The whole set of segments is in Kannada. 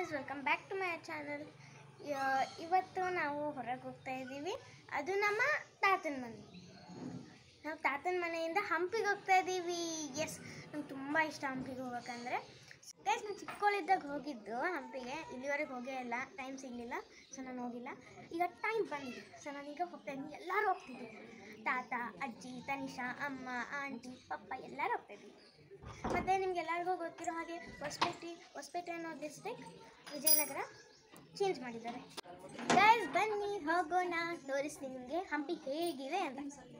Guys welcome back to my channel ಇವತ್ತು ನಾವು ಹೊರಗೆ ಹೋಗ್ತಾ ಇದ್ದೀವಿ ಅದು ನಮ್ಮ ತಾತನ ಮನೆ ನಾವು ತಾತನ ಮನೆಯಿಂದ ಹಂಪಿಗೆ ಹೋಗ್ತಾ ಇದ್ದೀವಿ ಎಸ್ ನಂಗೆ ತುಂಬ ಇಷ್ಟ ಹಂಪಿಗೆ ಹೋಗ್ಬೇಕಂದ್ರೆ ಗೈಸ್ ನಾನು ಚಿಕ್ಕವಳಿದ್ದಾಗ ಹೋಗಿದ್ದು ಹಂಪಿಗೆ ಇಲ್ಲಿವರೆಗೆ ಹೋಗೇ ಇಲ್ಲ ಟೈಮ್ ಸಿಗಲಿಲ್ಲ ಸೊ ನಾನು ಹೋಗಿಲ್ಲ ಈಗ ಟೈಮ್ ಬಂದಿದೆ ಸೊ ನಾನೀಗ ಹೋಗ್ತಾ ಇದ್ದೀನಿ ಎಲ್ಲರೂ ಹೋಗ್ತಿದ್ದೀವಿ ತಾತ ಅಜ್ಜಿ ತನಿಷಾ ಅಮ್ಮ ಆಂಟಿ ಪಪ್ಪ ಎಲ್ಲರೂ ಹೋಗ್ತಾ ಇದ್ದೀವಿ ಮತ್ತು ನಿಮ್ಗೆಲ್ಲರಿಗೂ ಗೊತ್ತಿರೋ ಹಾಗೆ ಹೊಸಪೇಟೆ ಹೊಸಪೇಟೆ ಅನ್ನೋ ಡಿಸ್ಟ್ರಿಕ್ ವಿಜಯನಗರ ಚೇಂಜ್ ಮಾಡಿದ್ದಾರೆ ಗೈಸ್ ಬನ್ನಿ ಹೋಗೋಣ ತೋರಿಸ್ತೀನಿ ನಿಮಗೆ ಹಂಪಿ ಹೇಗಿದೆ ಅಂತ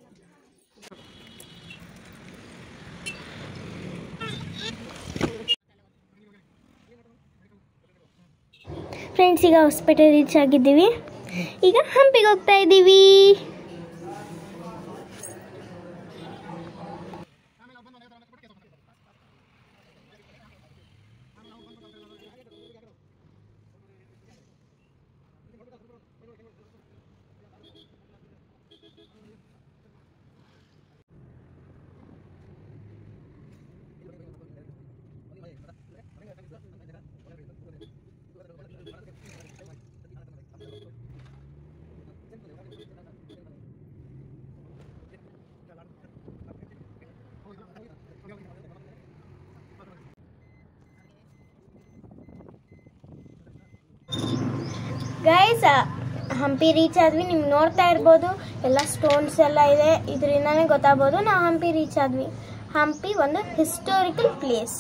ಫ್ರೆಂಡ್ಸ್ ಈಗ ಹೊಸಪೇಟೆ ರೀಚ್ ಆಗಿದ್ದೀವಿ ಈಗ ಹಂಪಿಗೆ ಹೋಗ್ತಾ ಇದ್ದೀವಿ ಗೈಸ್ ಹಂಪಿ ರೀಚ್ ಆದ್ವಿ ನಿಮ್ಗೆ ನೋಡ್ತಾ ಇರ್ಬೋದು ಎಲ್ಲ ಸ್ಟೋನ್ಸ್ ಎಲ್ಲ ಇದೆ ಇದರಿಂದಾನೇ ಗೊತ್ತಾಗ್ಬೋದು ನಾವು ಹಂಪಿ ರೀಚ್ ಆದ್ವಿ ಹಂಪಿ ಒಂದು ಹಿಸ್ಟೋರಿಕಲ್ ಪ್ಲೇಸ್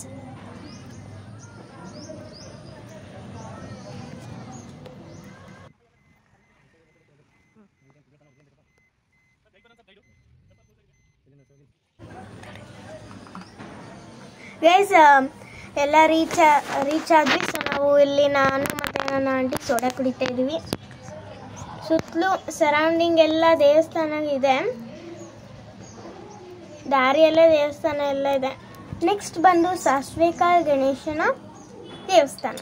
ಗೈಸ್ ಎಲ್ಲ ರೀಚ್ ರೀಚ್ ಆದ್ವಿ ಸೊ ನಾವು ಇಲ್ಲಿ ನಾನು ಮತ್ತು ನನ್ನ ಆಂಟಿ ಸೋಡಾ ಕುಡಿತಾ ಇದ್ದೀವಿ ಸುತ್ತಲೂ ಸರೌಂಡಿಂಗ್ ಎಲ್ಲ ದೇವಸ್ಥಾನ ಇದೆ ದಾರಿಯಲ್ಲೇ ದೇವಸ್ಥಾನ ಎಲ್ಲ ಇದೆ ನೆಕ್ಸ್ಟ್ ಬಂದು ಸಾಸ್ವೇಕಾಳ್ ಗಣೇಶನ ದೇವಸ್ಥಾನ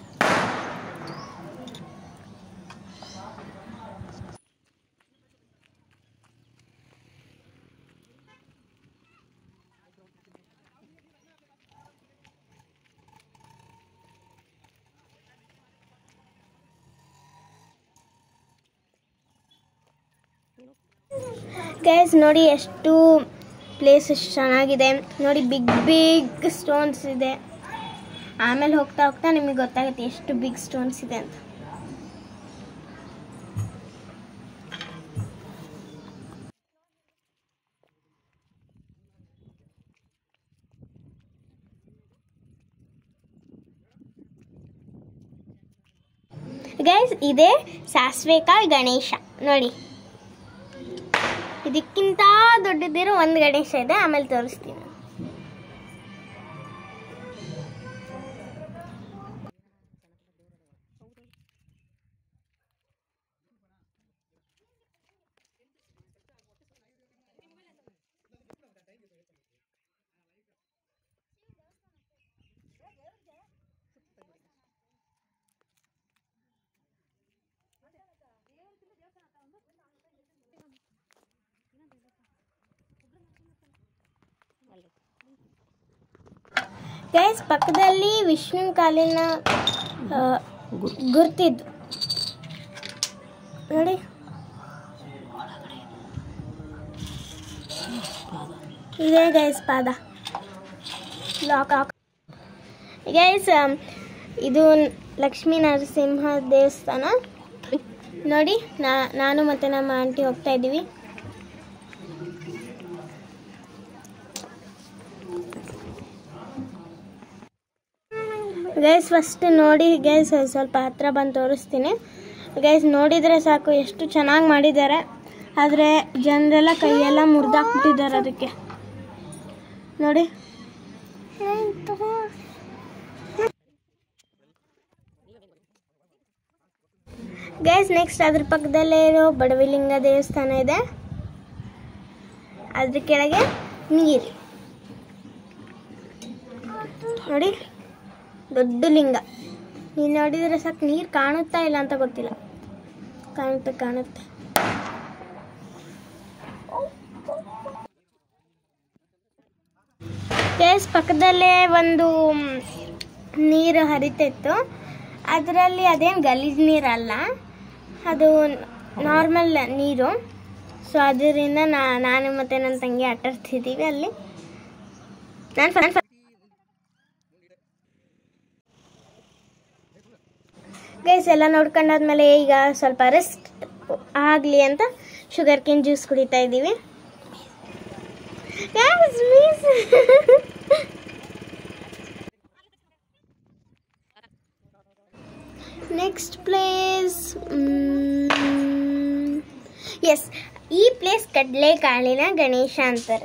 ಗೈಸ್ ನೋಡಿ ಎಷ್ಟು ಪ್ಲೇಸ್ ಎಷ್ಟು ಚೆನ್ನಾಗಿದೆ ನೋಡಿ ಬಿಗ್ ಬಿಗ್ ಸ್ಟೋನ್ಸ್ ಇದೆ ಆಮೇಲೆ ಹೋಗ್ತಾ ಹೋಗ್ತಾ ನಿಮಗೆ ಗೊತ್ತಾಗುತ್ತೆ ಎಷ್ಟು ಬಿಗ್ ಸ್ಟೋನ್ಸ್ ಇದೆ ಅಂತ ಗೈಸ್ ಇದೇ ಸಾಸ್ವೆಕಾಳ್ ಗಣೇಶ ನೋಡಿ ಇದಕ್ಕಿಂತ ದೊಡ್ಡದಿರೋ ಒಂದು ಗಣೇಶ ಇದೆ ಆಮೇಲೆ ತೋರಿಸ್ತೀನಿ ಗೈಸ್ ಪಕ್ಕದಲ್ಲಿ ವಿಷ್ಣು ಕಾಲಿನ ಆ, ಗುರ್ತಿದ್ದು ನೋಡಿ ಇದೆ ಗೈಸ್ ಪಾದ ಲಾಕ್ ಹಾಕ್ ಗೈಸ್ ಇದು ಲಕ್ಷ್ಮೀ ನರಸಿಂಹ ದೇವಸ್ಥಾನ ನೋಡಿ ನಾ ನಾನು ಮತ್ತು ನಮ್ಮ ಆಂಟಿ ಹೋಗ್ತಾ ಇದ್ದೀವಿ ಗೈಸ್ ಫಸ್ಟ್ ನೋಡಿ ಗೈಸ್ ಸ್ವಲ್ಪ ಹತ್ರ ಬಂದು ತೋರಿಸ್ತೀನಿ ಗೈಸ್ ನೋಡಿದರೆ ಸಾಕು ಎಷ್ಟು ಚೆನ್ನಾಗಿ ಮಾಡಿದ್ದಾರೆ ಆದರೆ ಜನರೆಲ್ಲ ಕೈಯೆಲ್ಲ ಮುರಿದಾಕ್ಬಿಟ್ಟಿದ್ದಾರೆ ಅದಕ್ಕೆ ನೋಡಿ ಗೈಸ್ ನೆಕ್ಸ್ಟ್ ಅದ್ರ ಪಕ್ಕದಲ್ಲೇ ಇರೋ ಬಡವಿಲಿಂಗ ದೇವಸ್ಥಾನ ಇದೆ ಅದ್ರ ಕೆಳಗೆ ನೀರು ನೋಡಿ ದೊಡ್ಡ ಲಿಂಗ ನೀನು ನೋಡಿದರೆ ಸಾಕು ನೀರು ಕಾಣುತ್ತಾ ಇಲ್ಲ ಅಂತ ಗೊತ್ತಿಲ್ಲ ಕಾಣುತ್ತೆ ಕಾಣುತ್ತೆ ಕೇಸ್ ಪಕ್ಕದಲ್ಲೇ ಒಂದು ಮ್, ನೀರು ಹರಿತಿತ್ತು ಅದರಲ್ಲಿ ಅದೇನು ಗಲೀಜು ನೀರಲ್ಲ ಅದು ನಾರ್ಮಲ್ ನೀರು ಸೊ ಅದರಿಂದ ನಾನು ಮತ್ತು ನನ್ನ ತಂಗಿ ಆಟಾಡ್ತಿದ್ದೀವಿ ಅಲ್ಲಿ ನಾನು ಫಸ್ಟ್ ಗೈಸ್ ಎಲ್ಲ ನೋಡ್ಕೊಂಡಾದ್ಮೇಲೆ ಈಗ ಸ್ವಲ್ಪ ರೆಸ್ಟ್ ಆಗಲಿ ಅಂತ ಶುಗರ್ ಕೇನ್ ಜ್ಯೂಸ್ ಕುಡಿತಾ ಇದ್ದೀವಿ Guys, miss. Next place yes ಈ ಪ್ಲೇಸ್ ಕಡಲೆಕಾಳಿನ ಗಣೇಶ ಅಂತಾರೆ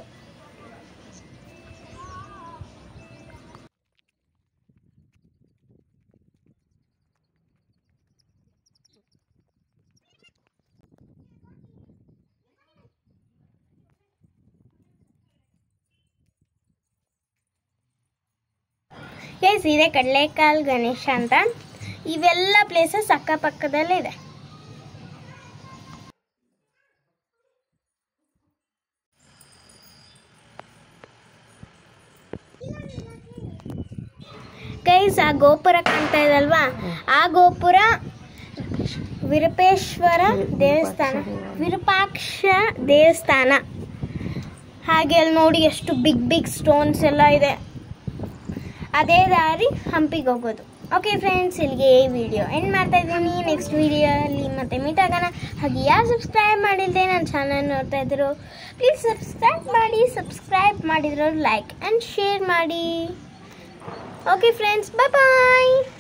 ಎಸ್ ಇದೆ ಕಡಲೆಕಾಳು ಗಣೇಶ ಅಂತ ಇವೆಲ್ಲ ಪ್ಲೇಸಸ್ ಅಕ್ಕಪಕ್ಕದಲ್ಲೇ ಇದೆ ಗೈಸ್ ಆ ಗೋಪುರ ಕಾಣ್ತಾ ಇದಲ್ವಾ ಆ ಗೋಪುರ ವಿರೂಪೇಶ್ವರ ದೇವಸ್ಥಾನ ವಿರೂಪಾಕ್ಷ ದೇವಸ್ಥಾನ ಹಾಗೆ ಅಲ್ಲಿ ನೋಡಿ ಎಷ್ಟು ಬಿಗ್ ಬಿಗ್ ಸ್ಟೋನ್ಸ್ ಎಲ್ಲ ಇದೆ ಅದೇ ದಾರಿ ಹಂಪಿಗೆ ಹೋಗೋದು ಓಕೆ ಫ್ರೆಂಡ್ಸ್ ಇಲ್ಲಿಗೆ ಈ ವಿಡಿಯೋ ಎಂಡ್ ಮಾಡ್ತಾ ಇದ್ದೀನಿ ನೆಕ್ಸ್ಟ್ ವಿಡಿಯೋಲಿ ಮತ್ತೆ ಮೀಟ್ ಆಗೋಣ ಹಾಗೆ ಯಾರು ಸಬ್ಸ್ಕ್ರೈಬ್ ಮಾಡಿಲ್ಲದೆ ನನ್ನ ಚಾನಲ್ ನೋಡ್ತಾ ಇದ್ರು ಪ್ಲೀಸ್ ಸಬ್ಸ್ಕ್ರೈಬ್ ಮಾಡಿ ಸಬ್ಸ್ಕ್ರೈಬ್ ಮಾಡಿದ್ರು ಲೈಕ್ ಆ್ಯಂಡ್ ಶೇರ್ ಮಾಡಿ ಓಕೆ ಫ್ರೆಂಡ್ಸ್ ಬಾಯ್ ಬಾಯ್